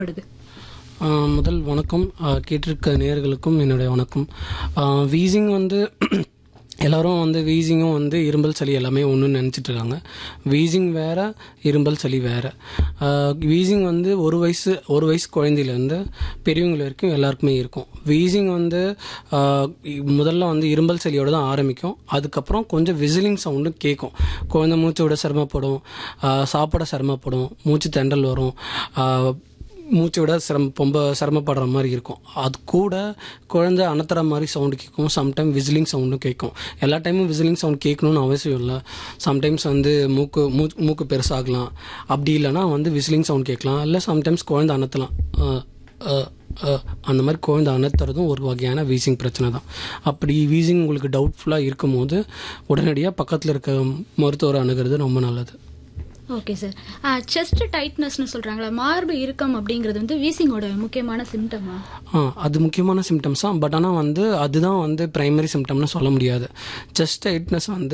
படுது ஆஹ் முதல் வணக்கம் ஆஹ் கேட்டிருக்க நேயர்களுக்கும் என்னுடைய வணக்கம் ஆஹ் வீசிங் வந்து எல்லாரும் வந்து வீசிங்கும் வந்து இரும்பல் சளி எல்லாமே ஒன்றுன்னு நினச்சிட்டு இருக்காங்க வீசிங் வேற இரும்பல் சளி வேற ஆஹ் வீசிங் வந்து ஒரு வயசு ஒரு வயசு குழந்தையிலேருந்து பெரியவங்க வரைக்கும் எல்லாருக்குமே இருக்கும் வீசிங் வந்து ஆஹ் முதல்ல வந்து இரும்பல் சளியோட தான் ஆரம்பிக்கும் அதுக்கப்புறம் கொஞ்சம் விசிலிங் சவுண்டு கேட்கும் குழந்தை மூச்சு விட சிரமப்படும் ஆஹ் சாப்பிட சிரமப்படும் மூச்சு தெண்டல் வரும் ஆஹ் மூச்சு விட சிரம ரொம்ப சிரமப்படுற மாதிரி இருக்கும் அது கூட குழந்தை அணத்துற மாதிரி சவுண்டு கேட்கும் சம்டைம் விசிலிங் சவுண்டும் கேட்கும் எல்லா டைமும் விசிலிங் சவுண்ட் கேட்கணும்னு அவசியம் இல்லை சம்டைம்ஸ் வந்து மூக்கு மூ மூக்கு பெருசாகலாம் அப்படி இல்லைன்னா வந்து விசிலிங் சவுண்ட் கேட்கலாம் இல்லை சம்டைம்ஸ் குழந்தை அணத்தலாம் அஹ், அஹ், அஹ், அந்த மாதிரி குழந்தை அணத்துறதும் ஒரு வகையான வீசிங் பிரச்சனை தான் அப்படி வீசிங் உங்களுக்கு டவுட்ஃபுல்லாக இருக்கும் போது உடனடியாக பக்கத்தில் இருக்க மருத்துவரை அணுகிறது ரொம்ப நல்லது ஓகே சார் செஸ்ட் டைட்னஸ்னு சொல்றாங்களா மார்பு இறுக்கம் அப்படிங்கிறது வந்து வீசிங்கோட முக்கியமான சிம்டமா ஆ அது முக்கியமான சிம்டம்ஸ் தான் பட் ஆனால் வந்து அதுதான் வந்து ப்ரைமரி சிம்டம்னு சொல்ல முடியாது செஸ்ட் டைட்னஸ் வந்து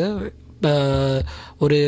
அஹ், ஒரு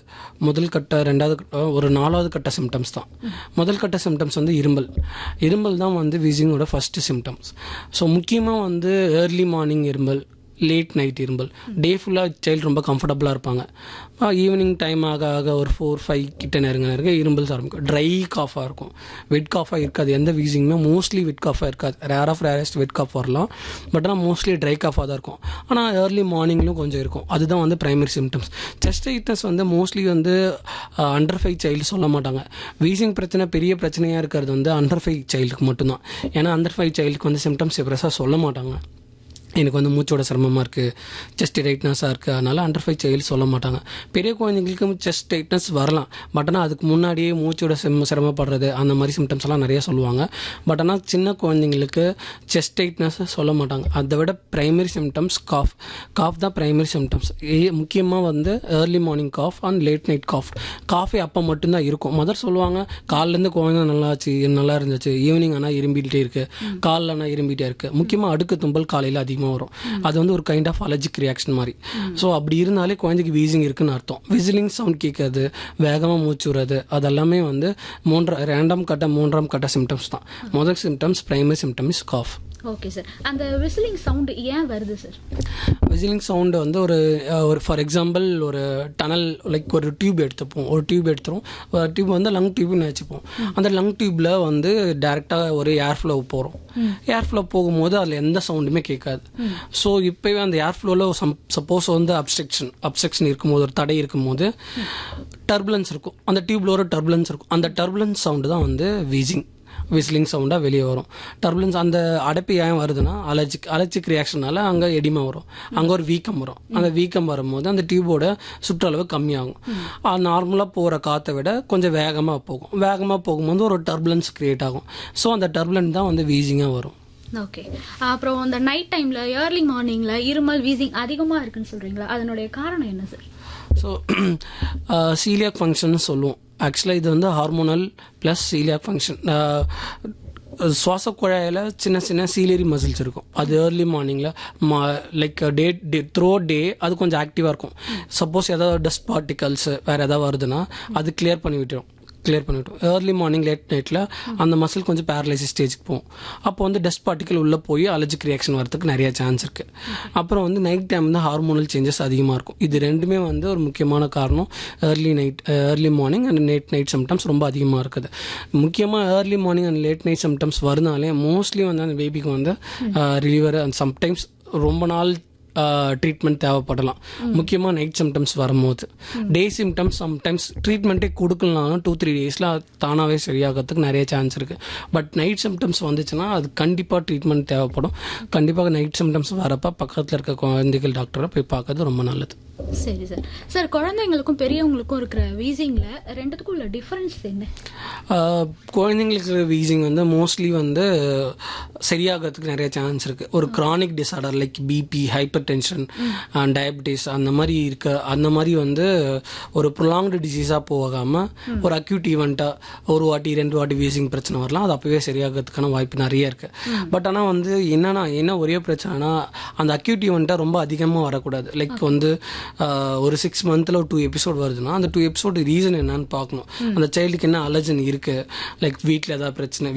முதல் கட்ட ரெண்டாவது கட்ட ஒரு நாலாவது கட்ட சிம்டம்ஸ் தான் முதல் கட்ட சிம்டம்ஸ் வந்து இரும்பல் இரும்பல் தான் வந்து வீசிங்கோட ஃபர்ஸ்ட் சிம்டம்ஸ் ஸோ முக்கியமாக வந்து ஏர்லி மார்னிங் இரும்பல் லேட் நைட் இரும்பல் டே ஃபுல்லாக சைல்டு ரொம்ப கம்ஃபர்டபுளாக இருப்பாங்க ஈவினிங் டைம் ஆக ஆக ஒரு ஃபோர் ஃபைவ் கிட்ட நெருங்க நெருங்க இரும்பல் ஆரம்பிக்கும் ட்ரை காஃபாக இருக்கும் வெட் காஃபாக இருக்காது எந்த வீசிங்குமே மோஸ்ட்லி வெட் காஃபாக இருக்காது rare of rarest wet cough வரலாம் பட் ஆனால் மோஸ்ட்லி ட்ரை காஃபாக தான் இருக்கும் ஆனால் ஏர்லி மார்னிங்லையும் கொஞ்சம் இருக்கும் அதுதான் வந்து ப்ரைமரி சிம்டம்ஸ் செஸ்ட் ஹீட்னஸ் வந்து மோஸ்ட்லி வந்து அண்டர் ஃபைவ் சைல்டு சொல்ல மாட்டாங்க வீசிங் பிரச்சனை பெரிய பிரச்சனையாக இருக்கிறது வந்து அண்டர் ஃபைவ் சைல்டுக்கு மட்டும்தான் ஏன்னா அண்டர் ஃபைவ் சைல்டுக்கு வந்து சிம்டம்ஸ் பெருசாக சொல்ல மாட்டாங்க எனக்கு வந்து மூச்சோட சிரமமாக இருக்குது செஸ்ட் டைட்னஸாக இருக்குது அதனால் அண்டர் ஃபைவ் சைல்டு சொல்ல மாட்டாங்க பெரிய குழந்தைங்களுக்கு செஸ்ட் டைட்னஸ் வரலாம் பட் ஆனால் அதுக்கு முன்னாடியே மூச்சோட சிரம சிரமப்படுறது அந்த மாதிரி சிம்டம்ஸ் எல்லாம் நிறைய சொல்லுவாங்க பட் ஆனால் சின்ன குழந்தைங்களுக்கு செஸ்ட் டைட்னஸ் சொல்ல மாட்டாங்க அதை விட ப்ரைமரி சிம்டம்ஸ் காஃப் காஃப் தான் ப்ரைமரி சிம்டம்ஸ் முக்கியமாக வந்து early morning cough and late night cough காஃபே அப்போ மட்டும்தான் இருக்கும் முதல் சொல்லுவாங்க காலிலேருந்து குழந்தை நல்லா ஆச்சு நல்லா இருந்துச்சு ஈவினிங் ஆனால் இரும்பிகிட்டே இருக்கு காலில் ஆனால் இரும்பிகிட்டே இருக்கு முக்கியமாக அடுக்கு தும்பல் காலையில் அதிகமாக வரும் அது வந்து ஒரு கைண்ட் ஆஃப் அலர்ஜிக் ரியாக்ஷன் மாதிரி ஸோ அப்படி இருந்தாலே குழந்தைக்கு வீசிங் இருக்குன்னு அர்த்தம் விசிலிங் சவுண்ட் கேட்கறது வேகமாக மூச்சு விடுறது அதெல்லாமே வந்து மூன்றாம் ரேண்டம் கட்ட மூன்றாம் கட்ட சிம்டம்ஸ் தான் முதல் symptoms primary symptom is cough okay sir அந்த விசிலிங் சவுண்ட் ஏன் வருது சார் விசிலிங் சவுண்டு வந்து ஒரு அஹ், ஒரு ஃபார் எக்ஸாம்பிள் ஒரு டனல் லைக் ஒரு டியூப் எடுத்துப்போம் ஒரு டியூப் எடுத்துரும் ஒரு டியூப் வந்து லங் டியூப்னு வச்சுப்போம் அந்த லங் டியூப்பில் வந்து டேரெக்டாக ஒரு ஏர் ஃப்ளோ போகிறோம் ஏர் ஃப்ளோ போகும்போது அதில் எந்த சவுண்டுமே கேட்காது ஸோ இப்போவே அந்த ஏர் ஃப்ளோவில் சம் சப்போஸ் வந்து அப்ஸ்ட்ரக்ஷன் அப்ஸ்ட்ரக்ஷன் இருக்கும்போது ஒரு தடை இருக்கும்போது டர்புலன்ஸ் இருக்கும் அந்த டியூப்ல ஒரு டர்புலன்ஸ் இருக்கும் அந்த டர்புலன்ஸ் சவுண்டு தான் வந்து வீசிங் விசிலிங் சவுண்டாக வெளியே வரும் டர்புலன்ஸ் அந்த அடைப்பு ஏன் வருதுன்னா அலர்ஜிக் அலர்ஜிக் ரியாக்ஷனால அங்கே எடிமா வரும் அங்கே ஒரு வீக்கம் வரும் அந்த வீக்கம் வரும்போது அந்த டியூபோட சுற்றளவு கம்மியாகும் நார்மலாக போகிற காற்றை விட கொஞ்சம் வேகமாக போகும் வேகமாக போகும்போது ஒரு டர்புலன்ஸ் கிரியேட் ஆகும் ஸோ அந்த டர்புலன்ஸ் தான் வந்து வீசிங்காக வரும் ஓகே அப்புறம் அந்த நைட் டைம்ல ஏர்லி மார்னிங்ல இருமல் வீசிங் அதிகமா இருக்குன்னு சொல்றீங்களா அதனுடைய காரணம் என்ன சார் ஸோ சீலியாக் ஃபங்க்ஷன் சொல்லுவோம் ஆக்சுவலாக இது வந்து ஹார்மோனல் ப்ளஸ் சீலியாக் ஃபங்க்ஷன் சுவாச குழாயில் சின்ன சின்ன சீலரி மசில்ஸ் இருக்கும் அது ஏர்லி மார்னிங்கில் மா லைக் டே டே த்ரோ டே அது கொஞ்சம் ஆக்டிவாக இருக்கும் சப்போஸ் ஏதாவது டஸ்ட் பார்ட்டிகல்ஸ் வேறு ஏதாவது வருதுன்னா அது கிளியர் பண்ணி விட்டுரும் கிளியர் பண்ணிவிட்டோம் ஏர்லி மார்னிங் லேட் நைட்டில் அந்த மசில் கொஞ்சம் பேரலைசிஸ் ஸ்டேஜுக்கு போகும் அப்போ வந்து டஸ்ட் பார்ட்டிகல் உள்ளே போய் அலர்ஜிக் ரியாக்ஷன் வரதுக்கு நிறைய சான்ஸ் இருக்குது அப்புறம் வந்து நைட் டைம் வந்து ஹார்மோனல் சேஞ்சஸ் அதிகமாக இருக்கும் இது ரெண்டுமே வந்து ஒரு முக்கியமான காரணம் early night early morning and late night symptoms ரொம்ப அதிகமாக இருக்குது முக்கியமாக early morning and late night symptoms வருனாலே மோஸ்ட்லி வந்து அந்த பேபிக்கு வந்து ரிலீவர் அண்ட் சம்டைம்ஸ் ரொம்ப நாள் ட்ரீட்மெண்ட் தேவைப்படலாம் முக்கியமாக நைட் சிம்டம்ஸ் வரும்போது டே சிம்டம்ஸ் சம்டைம்ஸ் ட்ரீட்மெண்ட்டே கொடுக்கலனாலும் டூ த்ரீ டேஸில் தானாகவே சரியாகிறதுக்கு நிறைய சான்ஸ் இருக்குது பட் நைட் சிம்டம்ஸ் வந்துச்சுன்னா அது கண்டிப்பாக ட்ரீட்மெண்ட் தேவைப்படும் கண்டிப்பாக நைட் சிம்டம்ஸ் வரப்போ பக்கத்தில் இருக்க குழந்தைகள் டாக்டரை போய் பார்க்கறது ரொம்ப நல்லது சரி சார் சார் குழந்தைங்களுக்கும் பெரியவங்களுக்கும் இருக்கிற வீசிங்ல ரெண்டுத்துக்கும் உள்ள டிஃபரன்ஸ் என்ன ஆஹ் குழந்தைங்களுக்கு வீசிங் வந்து மோஸ்ட்லி வந்து சரியாகிறதுக்கு நிறைய சான்ஸ் இருக்குது ஒரு chronic disorder like BP hypertension diabetes அந்த மாதிரி இருக்க அந்த மாதிரி வந்து ஒரு ப்ரொலாங்டு டிசீஸாக போகாமல் ஒரு அக்யூட் ஈவெண்ட்டாக ஒரு வாட்டி ரெண்டு வாட்டி வீசிங் பிரச்சனை வரலாம் அது அப்போவே சரியாகிறதுக்கான வாய்ப்பு நிறைய இருக்குது பட் ஆனால் வந்து என்னன்னா என்ன ஒரே பிரச்சனைனா அந்த அக்யூட் ஈவெண்ட்டாக ரொம்ப அதிகமாக வரக்கூடாது லைக் வந்து ஆஹ், ஒரு சிக்ஸ் மந்த்தில் ஒரு டூ எபிசோட் வருதுன்னா அந்த டூ எபிசோடு ரீசன் என்னன்னு பார்க்கணும் அந்த சைல்டுக்கு என்ன அலர்ஜன் இருக்குது லைக் வீட்டில் ஏதாவது பிரச்சனை